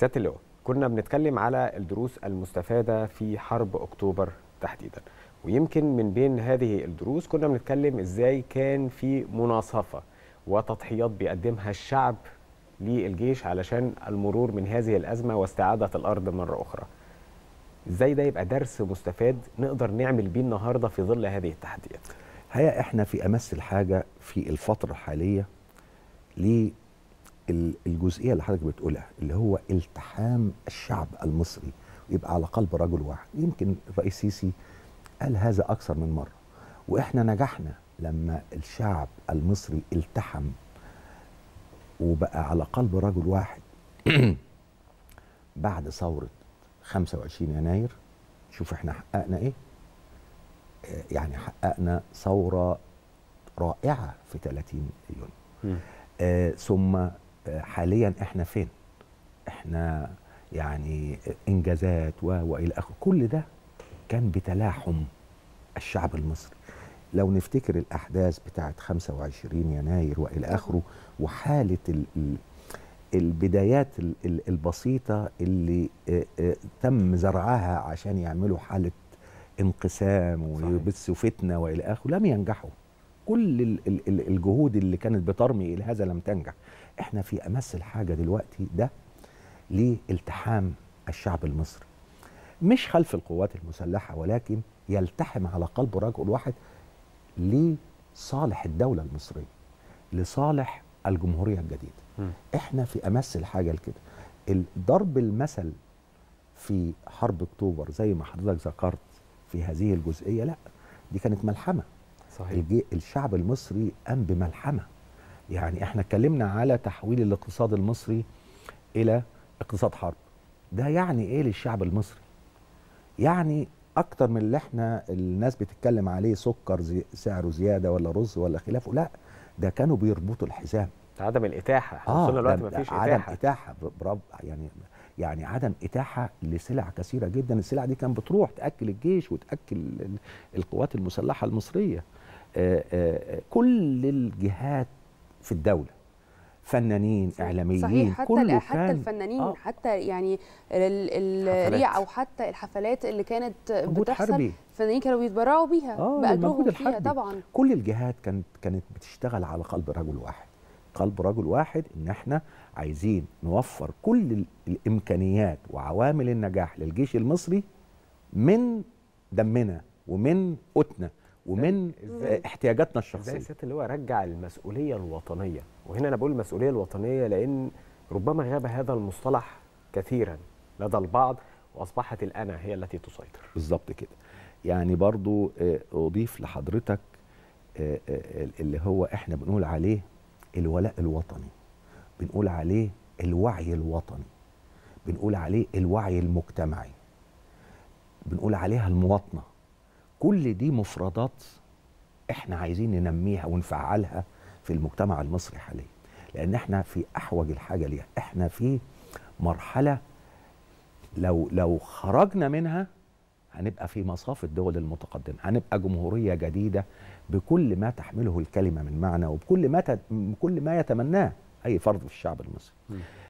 سياده اللواء كنا بنتكلم على الدروس المستفاده في حرب اكتوبر تحديدا ويمكن من بين هذه الدروس كنا بنتكلم ازاي كان في مناصفه وتضحيات بيقدمها الشعب للجيش علشان المرور من هذه الازمه واستعاده الارض مره اخرى. ازاي ده يبقى درس مستفاد نقدر نعمل بيه النهارده في ظل هذه التحديات؟ الحقيقه احنا في امس الحاجه في الفتره الحاليه للجزئيه اللي حضرتك بتقولها اللي هو التحام الشعب المصري يبقى على قلب رجل واحد يمكن الرئيس سيسي قال هذا اكثر من مره واحنا نجحنا لما الشعب المصري التحم وبقى على قلب رجل واحد بعد ثوره 25 يناير شوف احنا حققنا ايه آه، يعني حققنا ثوره رائعه في 30 يونيو آه ثم آه حاليا احنا فين احنا يعني انجازات و والى اخره كل ده كان بتلاحم الشعب المصري لو نفتكر الاحداث بتاعه 25 يناير والى اخره وحاله ال ال البدايات ال ال البسيطه اللي آه آه تم زرعها عشان يعملوا حاله انقسام ويبثوا فتنه والى اخره لم ينجحوا كل ال ال ال الجهود اللي كانت بترمي الى هذا لم تنجح احنا في امس الحاجه دلوقتي ده لالتحام الشعب المصري مش خلف القوات المسلحه ولكن يلتحم على قلب رجل واحد لصالح الدوله المصريه لصالح الجمهوريه الجديده م. احنا في امس الحاجه لكده ضرب المثل في حرب اكتوبر زي ما حضرتك ذكرت في هذه الجزئيه لا دي كانت ملحمه صحيح الجي الشعب المصري قام بملحمه يعني احنا اتكلمنا على تحويل الاقتصاد المصري الى اقتصاد حرب ده يعني ايه للشعب المصري يعني اكتر من اللي احنا الناس بتتكلم عليه سكر زي سعره زياده ولا رز ولا خلافه لا ده كانوا بيربطوا الحزام عدم الاتاحه احنا اه وصلنا دلوقتي ده- مفيش عدم اتاحه اتاحه برب يعني يعني عدم اتاحه لسلع كثيره جدا السلع دي كانت بتروح تاكل الجيش وتاكل ال- القوات المسلحه المصريه آه، آه، كل الجهات في الدوله فنانين اعلاميين صحيح حتى كله ال- حتى كان الفنانين آه. حتى يعني ال- حفلات. الريع او حتى الحفلات اللي كانت مجهود بتحصل حربي الفنانين كانوا بيتبرعوا بيها آه، باجرهم للمجهود فيها الحربي. طبعا كل الجهات كانت كانت بتشتغل على قلب رجل واحد قلب رجل واحد ان احنا عايزين نوفر كل ال- الامكانيات وعوامل النجاح للجيش المصري من دمنا ومن قوتنا ومن إزاي- آه، احتياجاتنا ازاي الشخصيه سياده اللواء رجع المسؤوليه الوطنيه وهنا انا بقول المسؤوليه الوطنيه لان ربما غاب هذا المصطلح كثيرا لدى البعض واصبحت الانا هي التي تسيطر بالظبط كده يعني برضو آه، اضيف لحضرتك آه، آه، اللي هو احنا بنقول عليه الولاء الوطني بنقول عليه الوعي الوطني بنقول عليه الوعي المجتمعي بنقول عليها المواطنه كل دي مفردات احنا عايزين ننميها ونفعلها في المجتمع المصري حاليا لان احنا في احوج الحاجه ليها احنا في مرحله لو لو خرجنا منها هنبقى في مصاف الدول المتقدمه هنبقى جمهوريه جديده بكل ما تحمله الكلمه من معنى وبكل ما ت... كل ما يتمناه اي فرد في الشعب المصري